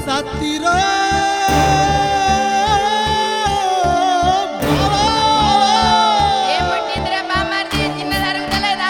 సత్తిరో ఏం పుట్టిందిరా బామ్మర్ది చిన్న జరుగుతలేదా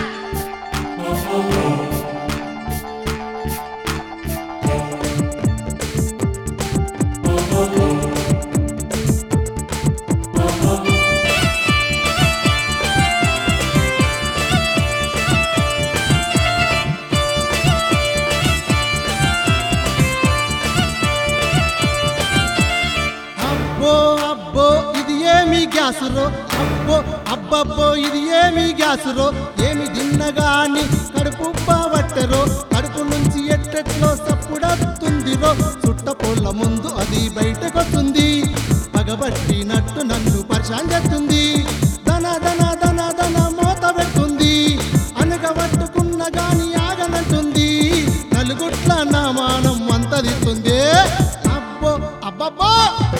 అబ్బో అబ్బో ఇది ఏమి గ్యాసురో అబ్బో అబ్బబ్బో ఇది ఏమి గ్యాసురో ఏమి తిన్నగాని కడుపు పట్టరో కడుపు నుంచి ఎట్టెట్లో సప్పుడత్తుందిరో చుట్టపోళ్ళ ముందు అది బయటకొస్తుంది పగబట్టినట్టు నన్ను పరిశాన్ చేస్తుంది ధన ధన ధన ధన మోత పెడుతుంది అనగబట్టుకున్న గాని ఆగనంటుంది నలుగుట్ల నా మానం అంతదిస్తుంది అబ్బో అబ్బబ్బో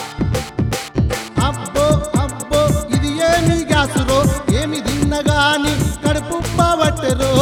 అబ్బో అబ్బో ఇది ఏమి గ్యాసురో ఏమి తిన్నగాని కడుపు పట్టరో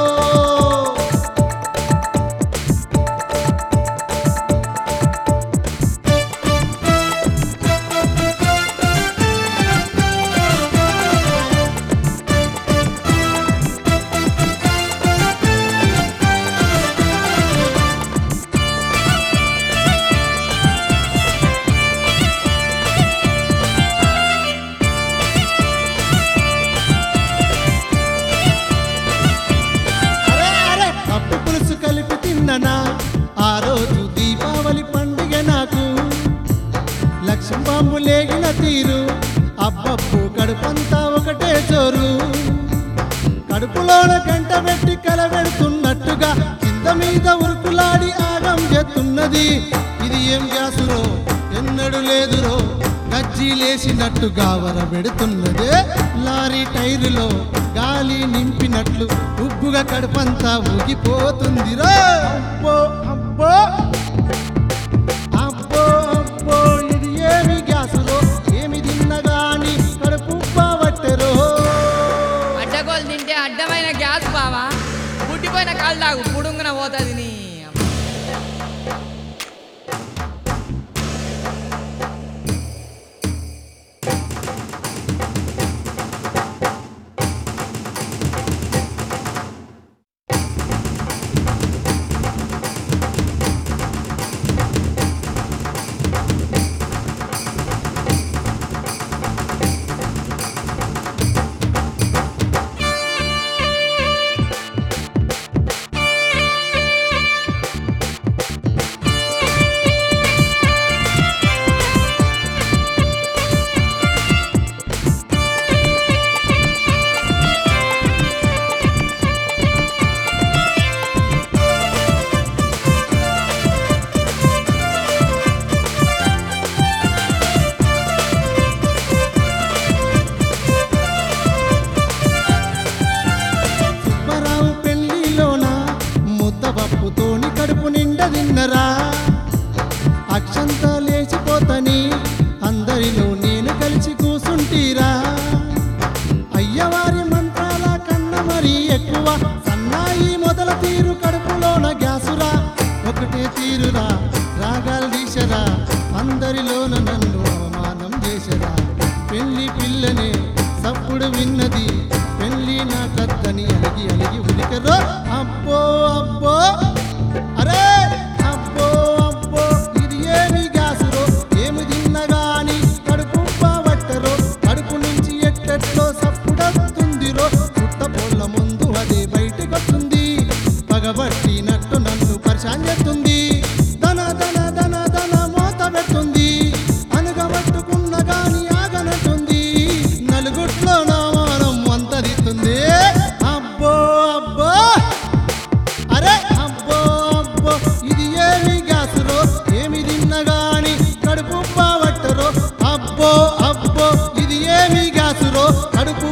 అరే అరే పప్పు పులుసు కలిపి తిన్ననా ఆ రోజు దీపావళి పండుగ నాకు లక్ష్మీ బాంబు లేగిన తీరు అబ్బప్పు కడుపంతా ఒకటే చోరు కడుపులోన గంట పెట్టి కలబెడుతున్నట్టుగా కింద మీద ఉరుకులాడి ఆగం చేస్తున్నది ఇది ఏం గ్యాసురో ఎన్నడు లేదురో గజ్జి లేచినట్టుగా వరబెడుతున్నదే లారీ టైరులో గాలి నింపినట్లు ఉబ్బుగా కడుపంతా ఊగిపోతుందిరో అబ్బో అబ్బో అబ్బో అబ్బో ఇది ఏమి గ్యాసురో ఏమి తిన్నగాని కడుపు పట్టరో అడ్డగోలు తింటే అడ్డమైన గ్యాస్ బావా పుట్టిపోయిన కాళ్ళు తాగు పుడుంగున పోతుంది నీ సుబ్బారావు పెళ్లిలోన ముద్ద పప్పుతోని కడుపు నిండా తిన్నరా అక్షంత లేచిపోతని అందరిలో నేను కలిసి కూసుంటీరా అయ్యవారి మంత్రాల కన్న మరి ఎక్కువ సన్నాయి మొదల తీరు కడుపులోన గ్యాసురా ఒకటే తీరురా రాగాలు తీసరా అందరిలోన నన్ను అవమానం చేసరా పెళ్లి పిల్లనే సప్పుడు విన్నది పెళ్లి నా కద్దని అలిగి అలిగి ఉలికరో అబ్బో అబ్బో అరే అబ్బో అబ్బో ఇది ఏమి గ్యాసురో ఏమి తిన్నగాని కడుపు పట్టరో కడుపు నుంచి ఎట్టెట్లో సప్పుడత్తుందిరో పుట్టపోళ్ళ ముందు అదే బయటకొస్తుంది పగబట్టినట్టు నన్ను పరిశాన్ చేస్తుంది ధన ధన ధన ధన మోత పెడుతుంది అనగబట్టుకున్న గాని ఆగనట్టుంది నలుగుట్లో నా మానం అంతరిస్తుంది అబ్బో అబ్బో అరే అబ్బో అబ్బో ఇది ఏమి గ్యాసురో ఏమి తిన్నగాని కడుపు పట్టరో అబ్బో అబ్బో ఇది ఏమి గ్యాసురో కడుపు